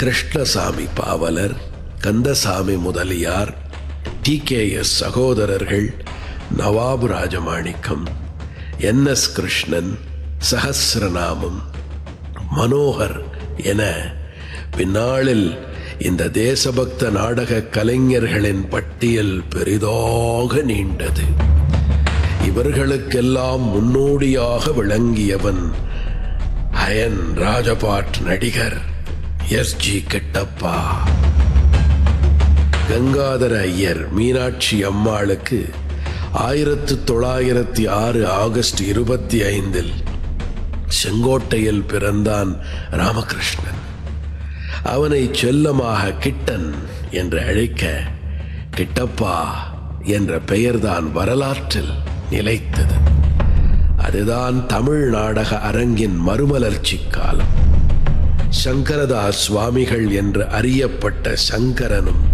Krishnasamy Pavalar Kandasamy Mudaliar T K S சகோதரர்கள் Nawab Rajamanickam N S Krishnan Sahasranamam Manohar என பின்னாளில் இந்த தேசபக்த நாடக கலைஞர்களின் பட்டியல் பெரிதாக நீண்டது இவர்களுக்கெல்லாம் முன்னோடியாக விளங்கியவன் அயன் ராஜபாட் நடிகர் எஸ் ஜி கிட்டப்பா கங்காதர ஐயர் மீனாட்சி அம்மாளுக்கு ஆயிரத்து தொள்ளாயிரத்தி ஆறு ஆகஸ்ட் இருபத்தி ஐந்தில் செங்கோட்டையில் பிறந்தான் ராமகிருஷ்ணன் அவனை செல்லமாக கிட்டன் என்று அழைக்க கிட்டப்பா என்ற பெயர்தான் வரலாற்றில் நிலைத்தது அதுதான் தமிழ் நாடக அரங்கின் மறுமலர்ச்சி காலம் சங்கரதாஸ் சுவாமிகள் என்று அறியப்பட்ட சங்கரனும்